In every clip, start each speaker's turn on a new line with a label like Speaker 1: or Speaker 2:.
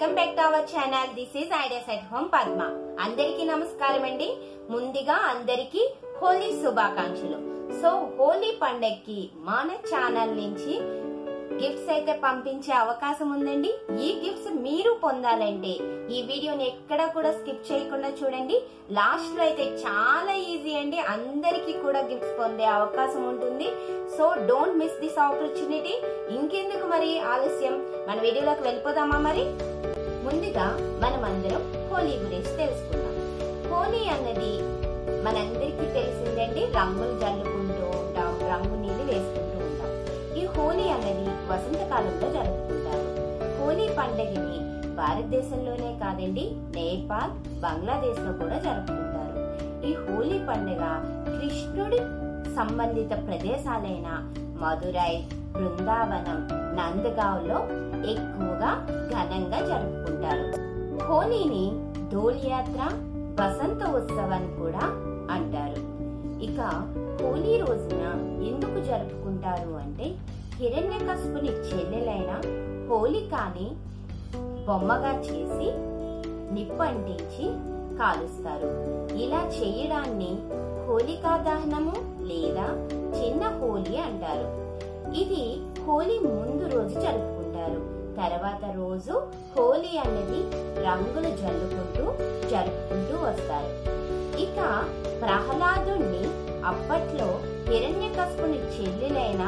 Speaker 1: welcome back to our channel this is ideas at home Padma అందరికీ నమస్కారం అండి ముందుగా అందరికీ హోలీ శుభాకాంక్షలు సో హోలీ పండక్కి మన ఛానల్ నుంచి గిఫ్ట్స్ అయితే పంపించే అవకాశం ఉందండి ఈ గిఫ్ట్స్ మీరు పొందాలంటే ఈ వీడియోని ఎక్కడ కూడా స్కిప్ చేయకుండా చూడండి లాస్ట్ లో అయితే చాలా ఈజీ అండి అందరికీ కూడా గిఫ్ట్స్ పొందే అవకాశం ఉంటుంది so don't miss this opportunity ఇంకెందుకు మరి ఆలస్యం మన వీడియోలోకి వెళ్ళిపోదామా మరి ముందుగా మనం అందరం హోలీ గురించి తెలుసుకుందాం హోలీ అన్నది మనందరికీ తెలిసిందండి రంగులు జల్లుకుంటూ ఉంటాం రంగు నీళ్లు వేసుకుంటూ ఉంటాం ఈ హోలీ అన్నది వసంతకాలంలో జరుపుకుంటారు హోలీ పండుగని భారతదేశంలోనే కాదండి నేపాల్ బంగ్లాదేశ్ లో కూడా జరుపుకుంటారు ఈ హోలీ పండుగ కృష్ణుడి సంబంధిత ప్రదేశాలైన మదురై బృందావనం నందగావ్ లో ఎక్కువగా ఘనంగా జరుపుకుంటారు హోలీని దోల్ యాత్ర వసంత ఉత్సవం కూడా అంటారు ఇక హోలీ రోజున ఎందుకు జరుపుకుంటారు అంటే హిరణ్యకశిపుని చెల్లెలైన హోలికాని బొమ్మగా చేసి నిప్పు అంటించి కాలుస్తారు ఇలా చేయడాన్ని హోలికా దహనము లేదా చిన్న హోలీ అంటారు ఇది హోలీ ముందు రోజు జరుపుకుంటారు తర్వాత రోజు హోలీ అనేది రంగులు జల్లుకుంటూ జరుపుకుంటూ వస్తారు ఇక ప్రహ్లాదుణ్ణి అప్పట్లో హిరణ్యకశిపుని చెల్లెలైన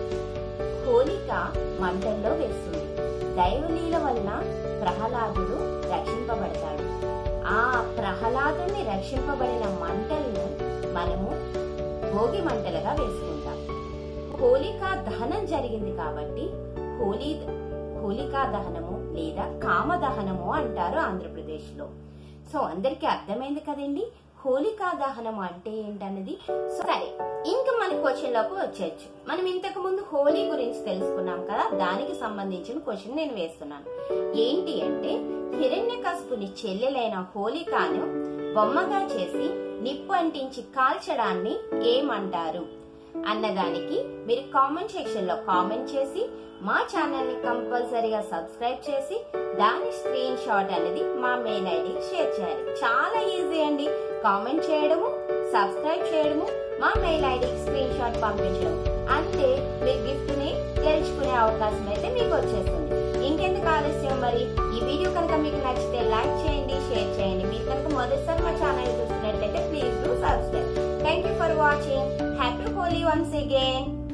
Speaker 1: హోలిక మంటల్లో వేస్తుంది దైవలీల వలన ప్రహ్లాదుడు రక్షింపబడతాడు ఆ ప్రహ్లాదుని రక్షింపబడిన మంటలను మనము భోగి మంటలుగా వేసుకుంటాం హోలికా దహనం జరిగింది కాబట్టి హోలీ హోలికా దహనము లేదా కామ దహనము అంటారు ఆంధ్రప్రదేశ్ లో సో అందరికి అర్థమైంది కదండి హోలికా దహనం అంటే ఏంటన్నది సరే ఇంకా మన క్వశ్చన్ లోకి వచ్చేయచ్చు మనం ఇంతకు ముందు హోలీ గురించి తెలుసుకున్నాం కదా దానికి సంబంధించిన క్వశ్చన్ నేను వేస్తున్నాను ఏంటి అంటే హిరణ్యకశిపుని చెల్లెలైన హోలికాను బొమ్మగా చేసి నిప్పు అంటించి కాల్చడాన్ని ఏమంటారు అన్నదానికి మీరు కామెంట్ సెక్షన్ లో కామెంట్ చేసి మా ఛానల్ ని కంపల్సరీగా సబ్స్క్రైబ్ చేసి దాని స్క్రీన్ షాట్ అనేది మా మెయిల్ ఐడికి షేర్ చేయాలి చాలా ఈజీ అండి కామెంట్ చేయడము సబ్స్క్రైబ్ చేయడము మా మెయిల్ ఐడికి స్క్రీన్ షాట్ పంపించడం అంతే మీరు గిఫ్ట్ ని గెలుచుకునే అవకాశం అయితే మీకు వచ్చేస్తుంది ఇంకెందుకు ఆలస్యం మరి ఈ వీడియో కనుక మీకు నచ్చితే లైక్ చేయండి షేర్ చేయండి మీరు కనుక మొదటిసారి మా ఛానల్ చూస్తున్నట్లయితే please do subscribe thank you for watching happy Holi once again